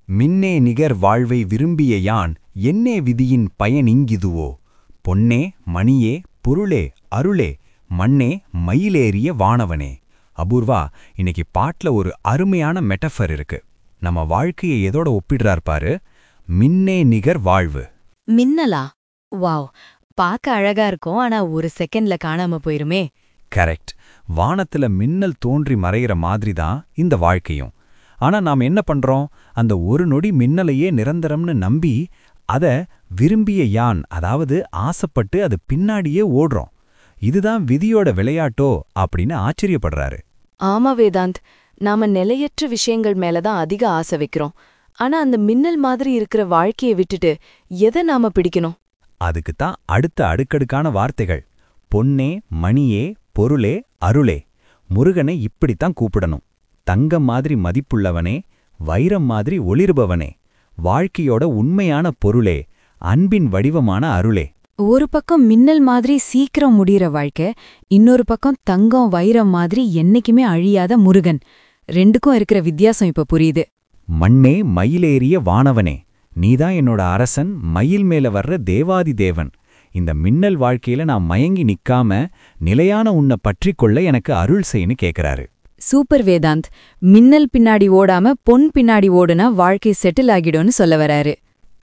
மின்னே நிகர் வாழ்வை விரும்பிய யான் என்னே விதியின் பயனிங்கிதுவோ பொன்னே மணியே பொருளே அருளே மண்ணே மயிலேறிய வானவனே அபூர்வா இன்னைக்கு பாட்டுல ஒரு அருமையான மெட்டஃபர் இருக்கு நம்ம வாழ்க்கையை எதோட ஒப்பிடுறார் பாரு மின்னே நிகர் வாழ்வு மின்னலா வாவ் பார்க்க அழகா இருக்கும் ஆனா ஒரு செகண்ட்ல காணாம போயிருமே கரெக்ட் வானத்துல மின்னல் தோன்றி மறையிற மாதிரி தான் இந்த வாழ்க்கையும் ஆனா நாம் என்ன பண்றோம் அந்த ஒரு நொடி மின்னலையே நிரந்தரம்னு நம்பி அத விரும்பிய யான் அதாவது ஆசைப்பட்டு அது பின்னாடியே ஓடுறோம் இதுதான் விதியோட விளையாட்டோ அப்படின்னு ஆச்சரியப்படுறாரு ஆமா வேதாந்த் நாம நிலையற்ற விஷயங்கள் மேலதான் அதிக ஆசை வைக்கிறோம் ஆனா அந்த மின்னல் மாதிரி இருக்கிற வாழ்க்கையை விட்டுட்டு எதை நாம பிடிக்கணும் அதுக்கு தான் அடுத்த அடுக்கடுக்கான வார்த்தைகள் பொன்னே மணியே பொருளே அருளே முருகனை இப்படித்தான் கூப்பிடணும் தங்கம் மாதிரி மதிப்புள்ளவனே வைரம் மாதிரி ஒளிர்பவனே வாழ்க்கையோட உண்மையான பொருளே அன்பின் வடிவமான அருளே ஒரு பக்கம் மின்னல் மாதிரி சீக்கிரம் முடியிற வாழ்க்கை இன்னொரு பக்கம் தங்கம் வைரம் மாதிரி என்னைக்குமே அழியாத முருகன் ரெண்டுக்கும் இருக்கிற வித்தியாசம் இப்ப புரியுது மண்ணே மயிலேறிய வானவனே நீதான் என்னோட அரசன் மயில் மேல வர்ற தேவாதி தேவன் இந்த மின்னல் வாழ்க்கையில நான் மயங்கி நிக்காம நிலையான உன்னை பற்றிக் கொள்ள எனக்கு அருள் செய்யன்னு கேக்குறாரு சூப்பர் வேதாந்த் மின்னல் பின்னாடி ஓடாம பொன் பின்னாடி ஓடுனா வாழ்க்கை செட்டில் ஆகிடும்னு சொல்ல வராரு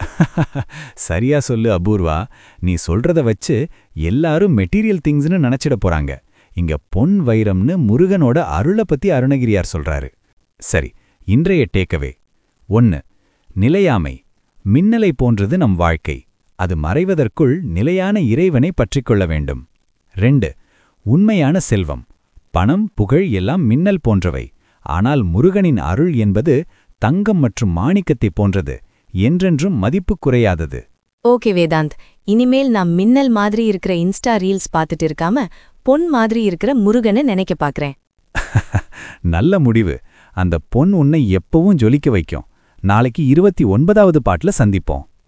சரியா சொல்லு அபூர்வா நீ சொல்றத வச்சு எல்லாரும் மெட்டீரியல் திங்ஸ்னு நினைச்சிட போறாங்க இங்க பொன் வைரம்னு முருகனோட அருளை பத்தி அருணகிரியார் சொல்றாரு சரி இன்றைய டேக்கவே ஒன்னு நிலையாமை மின்னலை போன்றது நம் வாழ்க்கை அது மறைவதற்குள் நிலையான இறைவனை பற்றிக்கொள்ள வேண்டும் ரெண்டு உண்மையான செல்வம் பணம் புகழ் எல்லாம் மின்னல் போன்றவை ஆனால் முருகனின் அருள் என்பது தங்கம் மற்றும் மாணிக்கத்தைப் போன்றது என்றென்றும் மதிப்பு குறையாதது ஓகே வேதாந்த் இனிமேல் நான் மின்னல் மாதிரி இருக்கிற இன்ஸ்டா ரீல்ஸ் பார்த்துட்டு இருக்காம பொன் மாதிரி இருக்கிற முருகனை நினைக்க பாக்குறேன் நல்ல முடிவு அந்த பொன் உன்னை எப்பவும் ஜொலிக்க வைக்கும் நாளைக்கு இருபத்தி ஒன்பதாவது பாட்டுல சந்திப்போம்